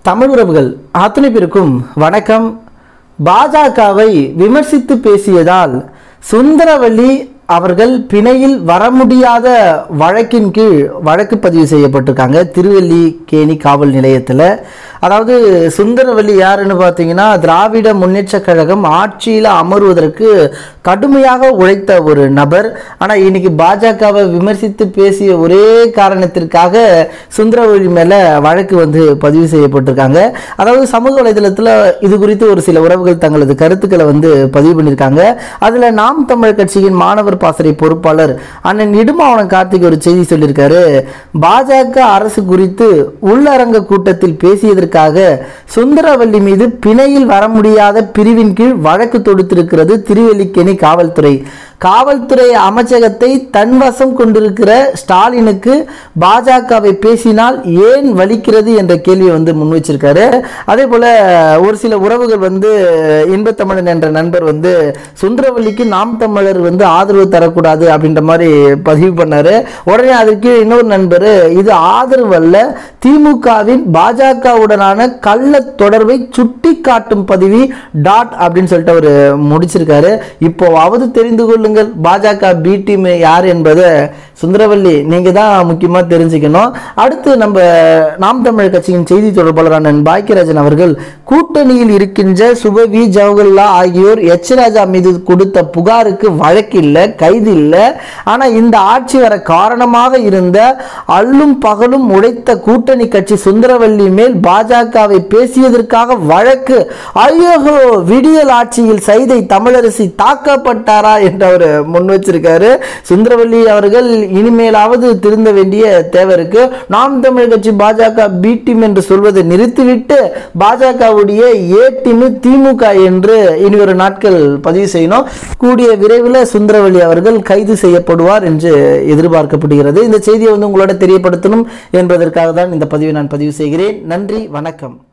தமிழ் உறவுகள் அத்தனை பேருக்கும் வணக்கம் பாஜகவை விமர்சித்து பேசியதால் சுந்தரவல்லி அவர்கள் பிணையில் வர முடியாத வழக்கின் கீழ் வழக்கு பதிவு செய்யப்பட்டிருக்காங்க திருவல்லிக்கேணி காவல் நிலையத்தில் அதாவது சுந்தரவல்லி யாருன்னு பார்த்தீங்கன்னா திராவிட முன்னேற்ற கழகம் ஆட்சியில் அமர்வதற்கு கடுமையாக உழைத்த ஒரு நபர் ஆனால் இன்னைக்கு பாஜகவை விமர்சித்து பேசிய ஒரே காரணத்திற்காக சுந்தரவல்லி மேலே வழக்கு வந்து பதிவு செய்யப்பட்டிருக்காங்க அதாவது சமூக வலைதளத்தில் இது குறித்து ஒரு சில உறவுகள் தங்களது கருத்துக்களை வந்து பதிவு பண்ணியிருக்காங்க அதில் நாம் தமிழர் கட்சியின் மாணவர் பாசறை பொறுப்பாளர் அண்ணன் இடுமாவனம் கார்த்திக் ஒரு செய்தி சொல்லியிருக்காரு பாஜக அரசு குறித்து உள்ளரங்க கூட்டத்தில் பேசியதற்காக சுந்தரவல்லி மீது பிணையில் வர முடியாத பிரிவின் கீழ் வழக்கு தொடுத்திருக்கிறது திருவல்லிக்கேணி காவல்துறை காவல்துறை அமைச்சகத்தை தன்வசம் கொண்டிருக்கிற ஸ்டாலினுக்கு பாஜகவை பேசினால் ஏன் வலிக்கிறது என்ற கேள்வியை வந்து முன் வச்சிருக்காரு அதே போல ஒரு சில உறவுகள் வந்து இன்பத்தமிழன் என்ற நண்பர் வந்து சுந்தரவல்லிக்கு நாம் தமிழர் வந்து ஆதரவு தரக்கூடாது அப்படின்ற மாதிரி பதிவு பண்ணாரு உடனே அதற்கு இன்னொரு நண்பர் இது ஆதரவு அல்ல திமுகவின் பாஜகவுடனான கள்ள தொடர்பை சுட்டி காட்டும் பதிவி டாட் அப்படின்னு சொல்லிட்டு அவர் முடிச்சிருக்காரு இப்போவாவது தெரிந்து கொள்ளுங்கள் பாஜக பி டீம் யார் என்பதை சுந்தரவல்லி நீங்க தான் முக்கியமா தெரிஞ்சுக்கணும் அடுத்து நம்ம நாம் தமிழர் கட்சியின் செய்தி தொடர்பாளரான பாக்கியராஜன் அவர்கள் கூட்டணியில் இருக்கின்ற சுப வி ஜவஹர்லா ஆகியோர் எச் ராஜா மீது கொடுத்த புகாருக்கு வழக்கு இல்லை கைது இல்லை ஆனா இந்த ஆட்சி வர காரணமாக இருந்த அல்லும் பகலும் உழைத்த கூட்டணி கட்சி சுந்தரவல்லி மேல் பாஜகவை பேசியதற்காக வழக்கு ஐயோ விடியல் ஆட்சியில் சைதை தமிழரசி தாக்கப்பட்டாரா என்று அவர் முன் வச்சிருக்காரு சுந்தரவல்லி அவர்கள் இனிமேலாவது திருந்த வேண்டிய தேவை இருக்கு நாம் தமிழ் கட்சி பாஜக பி டீம் என்று சொல்வதை நிறுத்திவிட்டு பாஜகவுடைய ஏ டீம் திமுக என்று இனி ஒரு நாட்கள் பதிவு செய்யணும் கூடிய விரைவில் சுந்தரவல்லி அவர்கள் கைது செய்யப்படுவார் என்று எதிர்பார்க்கப்படுகிறது இந்த செய்தியை வந்து உங்களோட தெரியப்படுத்தணும் என்பதற்காக தான் இந்த பதிவை நான் பதிவு செய்கிறேன் நன்றி வணக்கம்